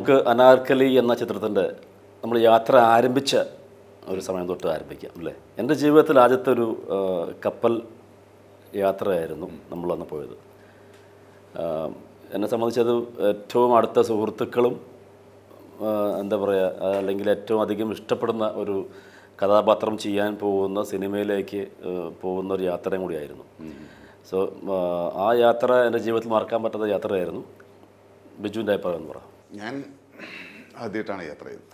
നമുക്ക് അനാർക്കലി എന്ന ചിത്രത്തിൻ്റെ നമ്മൾ യാത്ര ആരംഭിച്ച ഒരു സമയം തൊട്ട് ആരംഭിക്കാം അല്ലേ എൻ്റെ ജീവിതത്തിൽ ആദ്യത്തെ ഒരു ആ, കപ്പൽ യാത്രയായിരുന്നു നമ്മളന്ന് പോയത് ആ, എന്നെ സംബന്ധിച്ചത് ഏറ്റവും അടുത്ത സുഹൃത്തുക്കളും ആ, എന്താ പറയുക അല്ലെങ്കിൽ ഏറ്റവും അധികം ഇഷ്ടപ്പെടുന്ന ഒരു കഥാപാത്രം ചെയ്യാൻ പോകുന്ന സിനിമയിലേക്ക് ആ, പോകുന്ന ഒരു യാത്രയും കൂടിയായിരുന്നു സോ ആ യാത്ര എൻ്റെ ജീവിതത്തിൽ മറക്കാൻ പറ്റാത്ത യാത്രയായിരുന്നു ബിജുവിൻ്റെ അഭിപ്രായം എന്ന് പറ ഞാൻ ആദ്യമായിട്ടാണ് യാത്ര ചെയ്തത്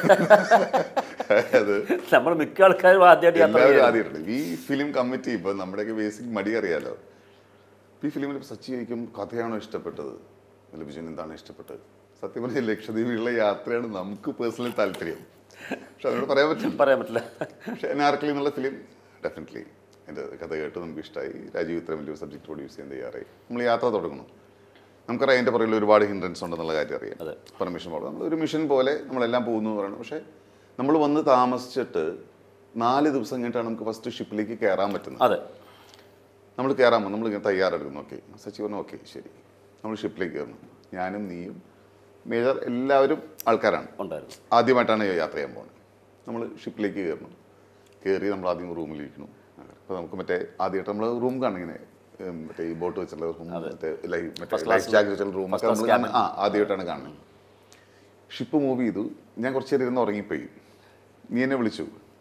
അത് നമ്മൾ മിക്ക ആൾക്കാരും ആദ്യമായിട്ട് യാത്ര എല്ലാവരും ചെയ്യുന്നത്. ആദ്യമായിട്ടുണ്ട് ഈ ഫിലിം കമ്മിറ്റി ഇപ്പൊ നമ്മുടെയൊക്കെ ബേസിക് മടി അറിയാലോ ഇപ്പൊ ഈ ഫിലിമിൽ സച്ചി ചോദിക്കും കഥയാണോ ഇഷ്ടപ്പെട്ടത് അല്ല ബിജുവിന് എന്താണ് ഇഷ്ടപ്പെട്ടത് സത്യം പറഞ്ഞ ലക്ഷദ്വീപിലുള്ള യാത്രയാണ് നമുക്ക് പേഴ്സണലി താല്പര്യം പക്ഷെ അതിനോട് പറയാൻ പറ്റില്ല പറയാൻ പറ്റില്ല പക്ഷെ അനാർക്കലി എന്നുള്ള ഫിലിം ഡെഫിനറ്റ്ലി എൻ്റെ കഥ കേട്ട് നമുക്ക് ഇഷ്ടമായി രാജീവ് ഇത്ര വലിയൊരു സബ്ജക്ട് പ്രൊഡ്യൂസ് ചെയ്യാൻ തയ്യാറായി നമ്മൾ യാത്ര തുടങ്ങണം നമുക്കറിയാം അതിൻ്റെ പുറകിൽ ഒരുപാട് ഹിൻഡ്രൻസ് ഉണ്ടെന്നുള്ള കാര്യം അറിയാം അതെ. പെർമിഷൻ പോലെ നമ്മൾ ഒരു മിഷൻ പോലെ നമ്മളെല്ലാം പോകുന്നു എന്ന് പറയുന്നത് പക്ഷേ നമ്മൾ വന്ന് താമസിച്ചിട്ട് നാല് ദിവസം കഴിഞ്ഞിട്ടാണ് നമുക്ക് ഫസ്റ്റ് ഷിപ്പിലേക്ക് കയറാൻ പറ്റുന്നത് അതെ നമ്മൾ കയറാൻ പോകും നമ്മളിങ്ങനെ തയ്യാറെടുക്കുന്നു ഓക്കെ സച്ചി പറഞ്ഞു ഓക്കെ ശരി നമ്മൾ ഷിപ്പിലേക്ക് കയറണം ഞാനും നീയും മേജർ എല്ലാവരും ആൾക്കാരാണ് ഉണ്ടായിരുന്നു ആദ്യമായിട്ടാണ് യാത്ര ചെയ്യാൻ പോകുന്നത് നമ്മൾ ഷിപ്പിലേക്ക് കയറണം കയറി നമ്മൾ ആദ്യം റൂമിലിരിക്കണം അപ്പോൾ നമുക്ക് മറ്റേ ആദ്യമായിട്ട് നമ്മൾ റൂം കാണും ഇങ്ങനെ ഉം, മറ്റേ ഈ ബോട്ട് വെച്ചുള്ള റൂം മറ്റേ ലൈഫ് മറ്റേ ലൈഫ് ജാക്കറ്റ് വെച്ചുള്ള റൂം ഒക്കെ നമ്മൾ കാണുന്നത് ആ ആദ്യമായിട്ടാണ് കാണുന്നത് ഷിപ്പ് മൂവ് ചെയ്തു ഞാൻ കുറച്ച് നേരം ഇരുന്ന് ഉറങ്ങിപ്പോയി നീ എന്നെ വിളിച്ചു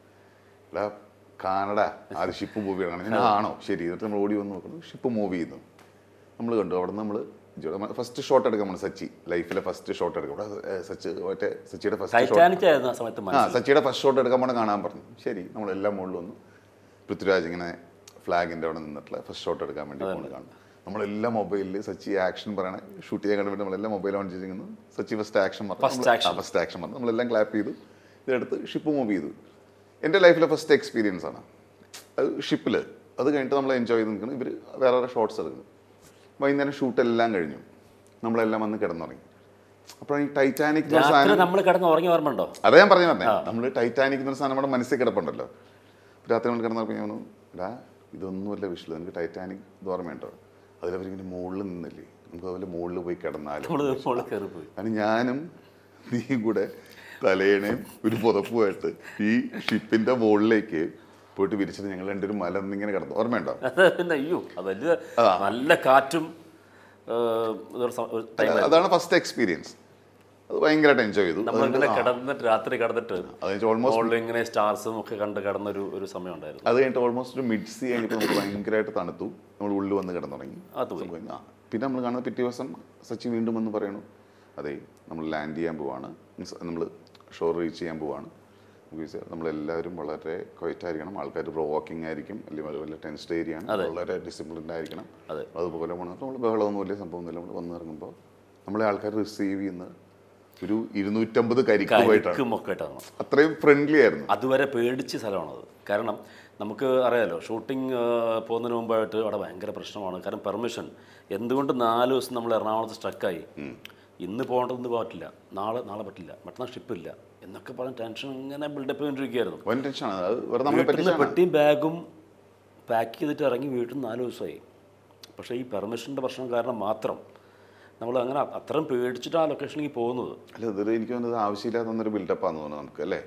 എടാ കാനഡ ആദ്യം ഷിപ്പ് മൂവ് ചെയ്യണം ഞാൻ ആണോ ശരി എന്നിട്ട് നമ്മൾ ഓടി വന്ന് നോക്കുന്നു ഷിപ്പ് മൂവ് ചെയ്യുന്നു നമ്മൾ കണ്ടു അവിടെ നമ്മൾ ഫസ്റ്റ് ഷോട്ട് എടുക്കാം നമ്മൾ സച്ചി ലൈഫിലെ ഫസ്റ്റ് ഷോട്ട് എടുക്കാം അവിടെ ഏ, സച്ചി മറ്റേ സച്ചിയുടെ ഫസ്റ്റ് ഷോട്ട് ടൈറ്റാനിക് ആയിരുന്നു ആ സമയത്ത് ആ മനസ്സിൽ സച്ചിയുടെ ഫസ്റ്റ് ഷോട്ട് എടുക്കാൻ പോണ കാണാൻ പറഞ്ഞു ശരി നമ്മളെല്ലാം മുകളിൽ വന്നു പൃഥ്വിരാജ് ഇങ്ങനെ ഫ്ലാഗിൻ്റെ അവിടെ നിന്നിട്ടുള്ള ഫസ്റ്റ് ഷോട്ട് എടുക്കാൻ വേണ്ടി പോണ് കാണും നമ്മളെല്ലാം മൊബൈലിൽ സച്ചി ആക്ഷൻ പറയണ ഷൂട്ട് ചെയ്യാൻ കണ്ടു നമ്മളെല്ലാം മൊബൈൽ ഓൺ ചെയ്തിരിക്കുന്നു Sachy first action First action. First action പറഞ്ഞു നമ്മളെല്ലാം ക്ലാപ്പ് ചെയ്തു ഇതെടുത്ത് ഷിപ്പ് മൂവ് ചെയ്തു എൻ്റെ ലൈഫിലെ ഫസ്റ്റ് എക്സ്പീരിയൻസ് ആണ് അത് ഷിപ്പിൽ അത് കഴിഞ്ഞിട്ട് നമ്മൾ എൻജോയ് ചെയ്ത് നിൽക്കുന്നു ഇവർ വേറെ വേറെ ഷോട്ട്സ് എടുക്കുന്നു വൈകുന്നേരം ഷൂട്ട് എല്ലാം കഴിഞ്ഞു നമ്മളെല്ലാം വന്ന് കിടന്നുറങ്ങി അപ്പോഴാണ് ഈ ടൈറ്റാനിക് എന്നൊരു രാത്രി സാധനം നമ്മൾ കിടന്ന് ഉറങ്ങി ഓർമ്മയുണ്ടോ അതാ ഞാൻ പറഞ്ഞു പറഞ്ഞേ നമ്മൾ ടൈറ്റാനിക് എന്നൊരു സാധനം നമ്മുടെ മനസ്സിൽ കിടപ്പുണ്ടല്ലോ രാത്രി നമ്മൾ കിടന്നപ്പോൾ ഞാൻ പറഞ്ഞു എടാ ഇതൊന്നുമല്ല വിഷയം എനിക്ക് ടൈറ്റാനിക് ഇത് ഓർമ്മയുണ്ടോ അതിലവരിങ്ങനെ മുകളിൽ നിന്നില്ലേ നമുക്ക് അതുപോലെ മുകളിൽ പോയി കിടന്നാലും നമ്മൾ മുകളിൽ കയറി പോയി കാരണം ഞാനും നീയും കൂടെ തലേണയും ഒരു പുതപ്പുമായിട്ട് ഈ ഷിപ്പിന്റെ മുകളിലേക്ക് പോയിട്ട് വിരിച്ചിട്ട് ഞങ്ങൾ രണ്ടുപേരും മലർന്നിങ്ങനെ കിടന്നു ഓർമ്മയുണ്ടോ അത് പിന്നെ അയ്യോ അത് വലിയ നല്ല കാറ്റും ആ, ഇതൊരു സ- ഒരു time ആയിരുന്നു. അതാണ് ഫസ്റ്റ് എക്സ്പീരിയൻസ് അത് ഭയങ്കരമായിട്ട് എൻജോയ് ചെയ്തു നമ്മളിങ്ങനെ കിടന്നിട്ട് രാത്രി കിടന്നിട്ട് അത് കഴിഞ്ഞ് ഓൾമോസ്റ്റ് മുകളിൽ ഇങ്ങനെ സ്റ്റാർസും ഒക്കെ കണ്ട് കിടന്നൊരു ഒരു സമയം ഉണ്ടായിരുന്നു അത് കഴിഞ്ഞിട്ട് ഓൾമോസ്റ്റ് ഒരു മിഡ് സി കഴിഞ്ഞപ്പോൾ നമുക്ക് ഭയങ്കരമായിട്ട് തണുത്തു നമ്മൾ ഉള്ളിൽ വന്ന് കിടന്നുറങ്ങി അത് പോയി. സംഭവം ആ. പിന്നെ നമ്മൾ കാണുന്ന പിറ്റേ ദിവസം സച്ചി വീണ്ടും വന്ന് പറയണു അതെ നമ്മൾ ലാൻഡ് ചെയ്യാൻ പോവാണ് മീൻസ് നമ്മൾ ഷോർ റീച്ച് ചെയ്യാൻ പോവാണ് നമുക്ക് നമ്മളെല്ലാവരും വളരെ ക്വയറ്റ് ആയിരിക്കണം ആൾക്കാർ പ്രോവോക്കിംഗ് ആയിരിക്കും അല്ലെങ്കിൽ വല്ല ടെൻസ്ഡ് ഏരിയ ആണ് വളരെ ഡിസിപ്ലിൻഡ് ആയിരിക്കണം അതെ. അതുപോലെ പോകണം നമ്മൾ ബഹളമൊന്നും വലിയ സംഭവമൊന്നുമില്ല നമ്മൾ വന്ന് ഇറങ്ങുമ്പോൾ നമ്മളെ ആൾക്കാർ റിസീവ് ചെയ്യുന്ന ഒരു ഇരുന്നൂറ്റമ്പത് കരിക്കുമായിട്ടാണ് കരിക്കും ഒക്കെ ആയിട്ടാണ് അത്രയും ഫ്രണ്ട്ലി ആയിരുന്നു അതുവരെ പേടിച്ച സ്ഥലമാണത് കാരണം നമുക്ക് അറിയാലോ ഷൂട്ടിംഗ് പോകുന്നതിന് മുമ്പായിട്ട് അവിടെ ഭയങ്കര പ്രശ്നമാണ് കാരണം പെർമിഷൻ എന്തുകൊണ്ട് നാല് ദിവസം നമ്മൾ എറണാകുളത്ത് സ്ട്രക്കായി ഇന്ന് പോകേണ്ടതെന്ന് പറ്റില്ല നാളെ നാളെ പറ്റില്ല മറ്റന്നാൾ ഷിപ്പില്ല എന്നൊക്കെ പറഞ്ഞ് ടെൻഷൻ ഇങ്ങനെ ബിൽഡപ്പ് ചെയ്തുകൊണ്ടിരിക്കുകയായിരുന്നു വൻ ടെൻഷനാണ് അത് വെറുതെ നമ്മളെ വീട്ടിൽ നിന്ന് പറ്റിച്ചാണ് പെട്ടിയും ബാഗും പാക്ക് ചെയ്തിട്ട് ഇറങ്ങി വീട്ടിൽ നിന്ന് നാല് ദിവസമായി പക്ഷേ ഈ പെർമിഷൻ്റെ പ്രശ്നം കാരണം മാത്രം നമ്മൾ അങ്ങനെ അത്രയും പേടിച്ചിട്ട് ആ ലൊക്കേഷനിലേക്ക് പോകുന്നത് അല്ല ഇതൊരു എനിക്ക് തോന്നുന്നത് ആവശ്യമില്ലാത്ത ബിൽഡപ്പാന്ന് തോന്നുന്നു നമുക്ക് അല്ലേ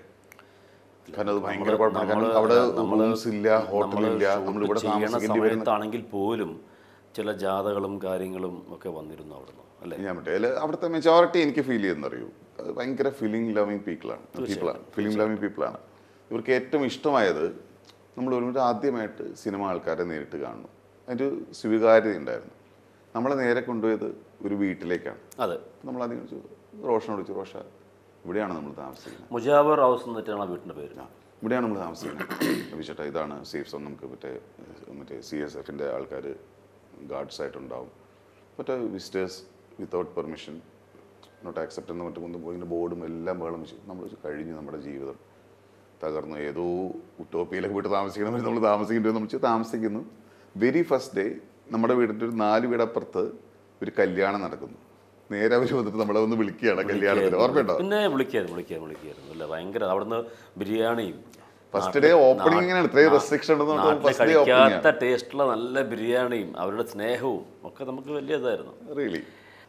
കാരണം അത് ഭയങ്കര കുഴപ്പമാണ് കാരണം അവിടെ റൂംസ് ഇല്ല ഹോട്ടലില്ല നമ്മളിവിടെ ചെയ്യണ താമസിക്കേണ്ടി വരുന്ന സമയത്താണെങ്കിൽ പോലും ചില ജാഥകളും കാര്യങ്ങളും ഒക്കെ വന്നിരുന്നു അവിടുന്ന് അല്ലേ ഞാൻ മറ്റേ അല്ല അവിടുത്തെ മെജോറിറ്റി എനിക്ക് ഫീൽ ചെയ്യുന്ന അറിയൂ അത് ഭയങ്കര ഫിലിം ലവിങ് പീപ്പിളാണ് പീപ്പിളാണ് ഫിലിം ലവിങ് പീപ്പിളാണ് ഇവർക്ക് ഏറ്റവും ഇഷ്ടമായത് നമ്മൾ ഒരുമിച്ച് ആദ്യമായിട്ട് സിനിമ ആൾക്കാരെ നേരിട്ട് കാണുന്നു അതിൻ്റെ ഒരു സ്വീകാര്യത ഉണ്ടായിരുന്നു നമ്മളെ നേരെ കൊണ്ടുപോയത് ഒരു വീട്ടിലേക്കാണ് അതെ നമ്മൾ ആദ്യം ചോദിച്ചു റോഷനോട് ചോദിച്ചു റോഷ ഇവിടെയാണ് നമ്മൾ താമസിക്കുന്നത് മുജാവർ ഹൗസ് എന്നിട്ടാണ് ആ വീട്ടിൻ്റെ പേര് ആ, ഇവിടെയാണ് നമ്മൾ താമസിക്കുന്നത് വിചേട്ടാ ഇതാണ് സേഫ് സോൺ നമുക്ക് മറ്റേ ഏഹ്, മറ്റേ സി എസ് എഫിൻ്റെ ആൾക്കാർ ഗാർഡ്സ് ആയിട്ടുണ്ടാവും മറ്റേ visitors without permission not accept എന്ന് മറ്റു മുമ്പ് ഇങ്ങനെ ബോർഡും എല്ലാം ബഹളം വെച്ചു നമ്മൾ വെച്ചു കഴിഞ്ഞു നമ്മുടെ ജീവിതം തകർന്നു ഏതോ ഉട്ടോപ്പിയിലൊക്കെ പോയിട്ട് താമസിക്കണമെങ്കിൽ നമ്മൾ താമസിക്കേണ്ടി നമ്മൾ വെച്ച് താമസിക്കുന്നു വെരി ഫസ്റ്റ് ഡേ നമ്മുടെ വീടിൻ്റെ ഒരു നാല് വീടപ്പുറത്ത് ഒരു കല്യാണം നടക്കുന്നു നേരെ അവർ വന്നിട്ട് നമ്മളെ ഒന്ന് വിളിക്കുകയാണ് കല്യാണത്തിന് ഓർമ്മയുണ്ടോ പിന്നെ വിളിക്കായിരുന്നു വിളിക്കായിരുന്നു വിളിക്കായിരുന്നു അല്ല ഭയങ്കര അവിടുന്ന് ബിരിയാണിയും ഫസ്റ്റ് ഡേ ഓപ്പണിംഗ് എങ്ങനെയാണ് ഇത്രയും റെസ്ട്രിക്ഷൻ ഉണ്ടെന്ന് നാട്ടിൽ ഫസ്റ്റ് ഡേ ഓപ്പണിംഗ് കഴിക്കാത്ത ടേസ്റ്റുള്ള നല്ല ബിരിയാണിയും അവരുടെ സ്നേഹവും ഒക്കെ നമുക്ക് വലിയ ഇതായിരുന്നു റിയലി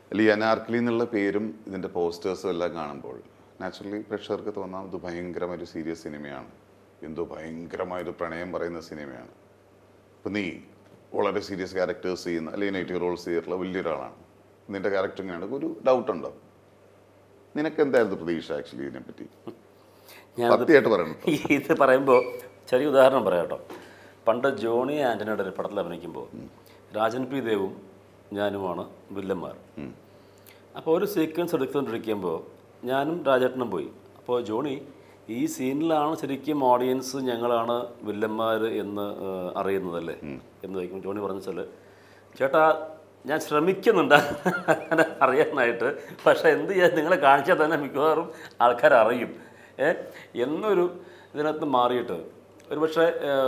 അല്ല ഈ അനാർക്കലി എന്നുള്ള പേരും ഇതിൻ്റെ പോസ്റ്റേഴ്സും എല്ലാം കാണുമ്പോൾ നാച്ചുറലി പ്രേക്ഷകർക്ക് തോന്നാം ഇത് ഭയങ്കരമായൊരു സീരിയസ് സിനിമയാണ് എന്തോ ഭയങ്കരമായൊരു പ്രണയം പറയുന്ന സിനിമയാണ് ഇപ്പം നീ വളരെ സീരിയസ് ക്യാരക്ടേഴ്സ് ചെയ്യുന്ന അല്ലെങ്കിൽ നെഗറ്റീവ് റോൾസ് ചെയ്തിട്ടുള്ള വലിയൊരാളാണ് നിന്റെ ക്യാരക്ടർ ഇങ്ങനെയാണ് ഒരു ഡൗട്ട് ഉണ്ടോ നിനക്ക് എന്തായിരുന്നു പ്രതീക്ഷ ആക്ച്വലി ഇതിനെപ്പറ്റി ഞാൻ സത്യമായിട്ട് പറയണം ഇത് പറയുമ്പോൾ ചെറിയ ഉദാഹരണം പറയാം കേട്ടോ പണ്ട് ജോണി ആൻ്റണിയുടെ ഒരു പടത്തിൽ അഭിനയിക്കുമ്പോൾ രാജൻ പി ദേവും ഞാനുമാണ് വില്ലന്മാർ അപ്പോൾ ഒരു സീക്വൻസ് എടുത്തുകൊണ്ടിരിക്കുമ്പോൾ ഞാനും രാജേട്ടനും പോയി അപ്പോൾ ജോണി ഈ സീനിലാണ് ശരിക്കും ഓഡിയൻസ് ഞങ്ങളാണ് വില്ലന്മാർ എന്ന് ഏഹ്, അറിയുന്നതല്ലേ എന്ന് ചോദിക്കും ജോണി പറഞ്ഞ വെച്ചാൽ ചേട്ടാ ഞാൻ ശ്രമിക്കുന്നുണ്ട് അങ്ങനെ അറിയാനായിട്ട് പക്ഷേ എന്ത് ചെയ്യാൻ നിങ്ങളെ കാണിച്ചാൽ തന്നെ മിക്കവാറും ആൾക്കാർ അറിയും ഏ എന്നൊരു ഇതിനകത്ത് മാറിയിട്ട് ഒരു പക്ഷേ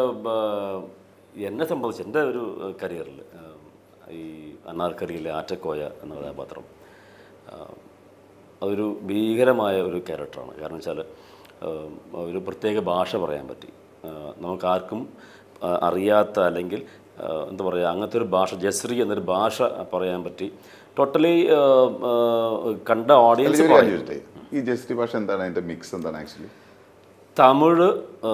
എന്നെ സംബന്ധിച്ച് എൻ്റെ ഒരു കരിയറിൽ ഈ അനാർക്കരിയിലെ ആറ്റക്കോയ എന്ന കഥാപാത്രം ആ, അതൊരു ഭീകരമായ ഒരു ക്യാരക്ടറാണ് കാരണം വെച്ചാൽ ഒരു പ്രത്യേക ഭാഷ പറയാൻ പറ്റി ആ, നമുക്കാർക്കും ആ, അറിയാത്ത അല്ലെങ്കിൽ ആ, എന്താ പറയുക അങ്ങനത്തെ ഒരു ഭാഷ ജസ്രി എന്നൊരു ഭാഷ പറയാൻ പറ്റി ടോട്ടലി കണ്ട ഓഡിയൻസ് അല്ലെങ്കിൽ ഒരു കാര്യം ചോദിച്ചോട്ടെ? ഈ ജസ്റ്റി ഭാഷ എന്താണ് അതിന്റെ മിക്സ് എന്താണ് ആക്ച്വലി തമിഴ് ആ,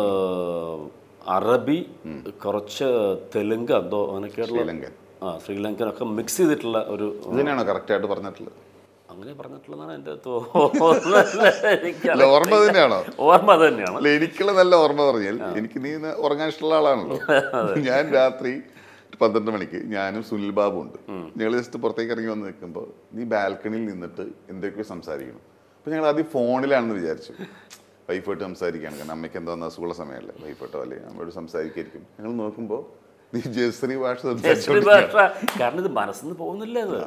അറബി കുറച്ച് തെലുങ്ക് എന്തോ അങ്ങനെയൊക്കെയുള്ള ശ്രീലങ്കൻ ആ ശ്രീലങ്കൻ ഒക്കെ മിക്സ് ചെയ്തിട്ടുള്ള ഒരു ഇതിനാണോ കറക്റ്റ് ആയിട്ട് പറഞ്ഞിട്ടുള്ളത് അങ്ങനെ പറഞ്ഞിട്ടുള്ളതാണ് എൻ്റെ തോന്നുന്നത് എനിക്ക് അല്ല ഓർമ്മ തന്നെയാണോ ഓർമ്മ അത് തന്നെയാണ് അല്ല എനിക്കുള്ള നല്ല ഓർമ്മ പറഞ്ഞാൽ എനിക്ക് നീ ഇന്ന് ഉറങ്ങാൻ ഇഷ്ടമുള്ള ആളാണല്ലോ ഞാൻ രാത്രി പന്ത്രണ്ട് മണിക്ക് ഞാനും സുനിൽ ബാബു ഉണ്ട് ഞങ്ങൾ ജസ്റ്റ് പുറത്തേക്ക് ഇറങ്ങി വന്ന് നിൽക്കുമ്പോൾ നീ ബാൽക്കണിയിൽ നിന്നിട്ട് എന്തൊക്കെയോ സംസാരിക്കണം അപ്പോൾ ഞങ്ങൾ ആദ്യം ഫോണിലാണെന്ന് വിചാരിച്ചു വൈഫായിട്ട് സംസാരിക്കുകയാണ് കാരണം അമ്മയ്ക്ക് എന്തോ അസുഖമുള്ള സമയമല്ലേ വൈഫായിട്ടോ അല്ലെങ്കിൽ അമ്മയോട് സംസാരിക്കായിരിക്കും ഞങ്ങൾ നോക്കുമ്പോൾ നീ ജസ്രി ഭാഷ ജസ്രി സംസാരിച്ചോണ്ടിരിക്കുകയാണ്. ഭാഷ കാരണം ഇത് മനസ്സിൽ നിന്ന് പോകുന്നില്ല അത്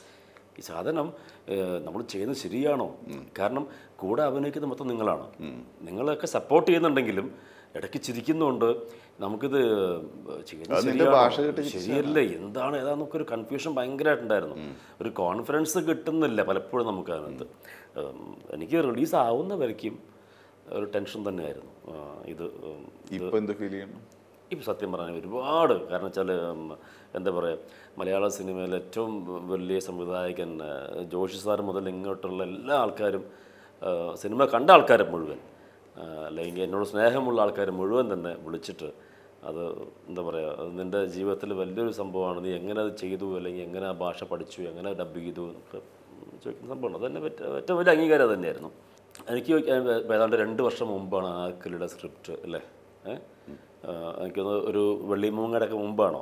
ഈ സാധനം നമ്മൾ ചെയ്യുന്നത് ശരിയാണോ കാരണം കൂടെ അഭിനയിക്കുന്ന മൊത്തം നിങ്ങളാണ് നിങ്ങളൊക്കെ സപ്പോർട്ട് ചെയ്യുന്നുണ്ടെങ്കിലും ഇടയ്ക്ക് ചിരിക്കുന്നുണ്ട് നമുക്കിത് ചെയ്യുന്നത് അത് നിന്റെ ശരിയാണോ? ഭാഷ കേട്ട് ശരിയല്ലേ എന്താണ് ഏതാന്നൊക്കെ ഒരു കൺഫ്യൂഷൻ ഭയങ്കരമായിട്ടുണ്ടായിരുന്നു ഒരു കോൺഫിഡൻസ് കിട്ടുന്നില്ല പലപ്പോഴും നമുക്ക് അതിനകത്ത് ഉം, എനിക്ക് റിലീസ് ആവുന്ന വരയ്ക്കും ഒരു ടെൻഷൻ തന്നെയായിരുന്നു ആ, ഇത് ഉം, ഇപ്പൊ എന്ത് ഫീൽ ചെയ്യണം ഇപ്പം സത്യം പറഞ്ഞാൽ ഒരുപാട് കാരണം വെച്ചാൽ എന്താ പറയുക മലയാള സിനിമയിലെ ഏറ്റവും വലിയ സംവിധായകൻ ആ, ജോഷി സാർ മുതൽ ഇങ്ങോട്ടുള്ള എല്ലാ ആൾക്കാരും ആ, സിനിമ കണ്ട ആൾക്കാരും മുഴുവൻ ആ, അല്ലെങ്കിൽ എന്നോട് സ്നേഹമുള്ള ആൾക്കാർ മുഴുവൻ തന്നെ വിളിച്ചിട്ട് അത് എന്താ പറയുക അത് നിൻ്റെ ജീവിതത്തിൽ വലിയൊരു സംഭവമാണ് നീ എങ്ങനെ അത് ചെയ്തു അല്ലെങ്കിൽ എങ്ങനെ ആ ഭാഷ പഠിച്ചു എങ്ങനെ ഡബ് ചെയ്തു എന്നൊക്കെ ചോദിക്കുന്ന സംഭവമാണ് അത് തന്നെ ഏറ്റവും ഏറ്റവും വലിയ അംഗീകാരം അത് തന്നെയായിരുന്നു എനിക്ക് ഏതാണ്ട് രണ്ട് വർഷം മുമ്പാണ് ആ കിളിയുടെ സ്ക്രിപ്റ്റ് അല്ലേ ഏഹ് എനിക്കൊന്ന് ഒരു വെള്ളിമൂങ്ങയുടെ ഒക്കെ മുമ്പാണോ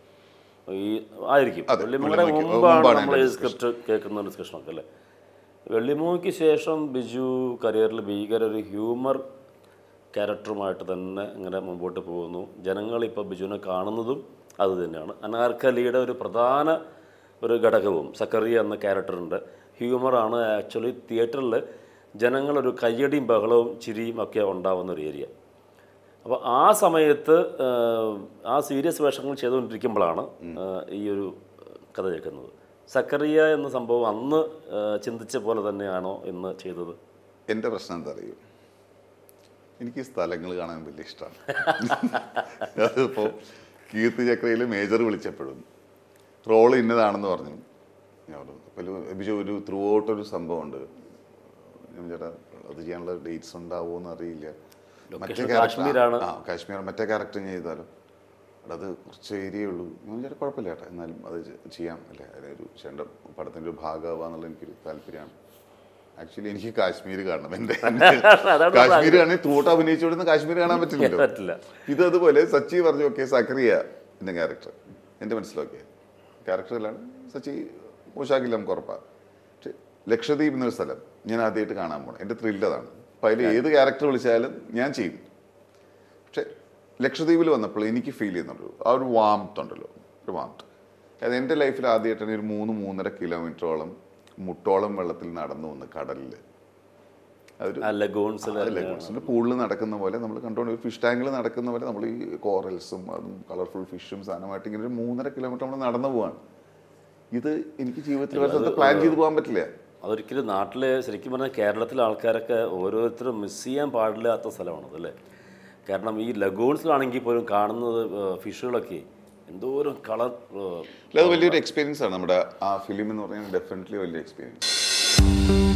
ഈ ആയിരിക്കും അതെ, വെള്ളിമൂങ്ങയുടെ വെള്ളിമൂങ്ങയ്ക്ക് മുമ്പാണ് മുമ്പാണ് നമ്മൾ എൻ്റെ ഈ സ്ക്രിപ്റ്റ് കേൾക്കുന്ന ഡിസ്കഷനൊക്കെ അല്ലേ വെള്ളിമൂങ്ങയ്ക്ക് ശേഷം ബിജു കരിയറിൽ ഭീകര ഒരു ഹ്യൂമർ ക്യാരക്ടറുമായിട്ട് തന്നെ ഇങ്ങനെ മുമ്പോട്ട് പോകുന്നു ജനങ്ങൾ ഇപ്പോൾ ബിജുവിനെ കാണുന്നതും അത് തന്നെയാണ് അനാർക്കലിയുടെ ഒരു പ്രധാന ഒരു ഘടകവും സക്കറിയ എന്ന ക്യാരക്ടറുണ്ട് ഹ്യൂമറാണ് ആക്ച്വലി തിയേറ്ററിൽ ജനങ്ങളൊരു കയ്യടിയും ബഹളവും ചിരിയും ഒക്കെ ഉണ്ടാവുന്ന ഒരു ഏരിയ അപ്പോൾ ആ സമയത്ത് ആ, ആ സീരിയസ് വേഷങ്ങൾ ചെയ്തുകൊണ്ടിരിക്കുമ്പോഴാണ് ആ, ഈ ഒരു കഥ കേൾക്കുന്നത് സക്കറിയ എന്ന സംഭവം അന്ന് ആ, ചിന്തിച്ച പോലെ തന്നെയാണോ ഇന്ന് ചെയ്തത് എൻ്റെ പ്രശ്നം എന്താ അറിയോ എനിക്ക് ഈ സ്ഥലങ്ങൾ കാണാൻ വലിയ ഇഷ്ടമാണ് അതിപ്പോൾ കീർത്തി ചക്രയിൽ മേജർ വിളിച്ചപ്പോഴും റോള് ഇന്നതാണെന്ന് പറഞ്ഞു ഞാൻ പറഞ്ഞു അപ്പോൾ ബിജു ഒരു ത്രൂ ഔട്ട് ഒരു സംഭവമുണ്ട് ഞാൻ ചേട്ടാ അത് ചെയ്യാനുള്ള ഡേറ്റ്സ് ഉണ്ടാവുമോ എന്ന് അറിയില്ല മറ്റേ Location character- കാശ്മീരാണ്. ആ കാശ്മീർ മറ്റേ ക്യാരക്ടർ ചെയ്താലും എടാ, അത് കുറച്ച് ഏരിയ ഉള്ളൂ ഞാൻ ചേട്ടാ കുഴപ്പമില്ല ചേട്ടാ എന്നാലും അത് ചെ- ചെയ്യാം അല്ലേ ഒരു ചേട്ടൻ്റെ പടത്തിൻ്റെ ഒരു ഭാഗമാവുക എന്നുള്ള എനിക്കൊരു താല്പര്യമാണ് ആക്ച്വലി എനിക്ക് കാശ്മീർ കാണണം എൻ്റെ അതാണ് കാശ്മീർ ആണെങ്കിൽ ത്രൂട്ട് അഭിനയിച്ചുകൊടുന്ന് കാശ്മീർ കാണാൻ പറ്റില്ലല്ലോ പറ്റില്ല ഇത് അതുപോലെ സച്ചി പറഞ്ഞു ഓക്കെ സക്രിയ എൻ്റെ ക്യാരക്ടർ എൻ്റെ മനസ്സിലൊക്കെ ക്യാരക്ടർ എല്ലാം സച്ചി മോശാക്കില്ല നമുക്ക് ഉറപ്പാണ് പക്ഷെ ലക്ഷദ്വീപ് എന്നൊരു സ്ഥലം ഞാൻ ആദ്യമായിട്ട് കാണാൻ പോകണം എൻ്റെ ത്രില്ല് അതാണ് അപ്പോൾ അതിൽ ഏത് ക്യാരക്ടർ വിളിച്ചാലും ഞാൻ ചെയ്യും പക്ഷെ ലക്ഷദ്വീപിൽ വന്നപ്പോൾ എനിക്ക് ഫീൽ ചെയ്യുന്നുണ്ട് ആ ഒരു വാംത്ത് ഉണ്ടല്ലോ ഒരു വാംത്ത് അതായത് എൻ്റെ ലൈഫിൽ ആദ്യമായിട്ടാണ് ഒരു മൂന്ന് മൂന്നര കിലോമീറ്ററോളം മുട്ടോളം വെള്ളത്തിൽ നടന്നു വന്ന് കടലിൽ അതൊരു ആ ലഗൂൺസിൽ ലഗൂൺസിന്റെ പൂളിൽ നടക്കുന്ന പോലെ നമ്മൾ കണ്ടുകൊണ്ട് ഫിഷ് ടാങ്കിൽ നടക്കുന്ന പോലെ നമ്മൾ ഈ കോറൽസും അതും കളർഫുൾ ഫിഷും സാധനമായിട്ട് ഇങ്ങനെ ഒരു മൂന്നര കിലോമീറ്റർ നമ്മൾ നടന്നു പോവാണ് ഇത് എനിക്ക് ജീവിതത്തിൽ ഒരു സ്ഥലത്ത് പ്ലാൻ ചെയ്ത് പോകാൻ പറ്റില്ല അതൊരിക്കലും നാട്ടിലെ ശരിക്കും പറഞ്ഞാൽ കേരളത്തിലെ ആൾക്കാരൊക്കെ ഓരോരുത്തരും മിസ് ചെയ്യാൻ പാടില്ലാത്ത സ്ഥലമാണത് അല്ലേ കാരണം ഈ ലഗൂൺസിലാണെങ്കിൽ പോലും കാണുന്നത് ഫിഷുകളൊക്കെ എന്തോരം കളർ അല്ല അത് വലിയൊരു എക്സ്പീരിയൻസ് ആണ് നമ്മുടെ ആ ഫിലിം എന്ന് പറഞ്ഞാൽ ഡെഫിനറ്റ്ലി വലിയ എക്സ്പീരിയൻസ്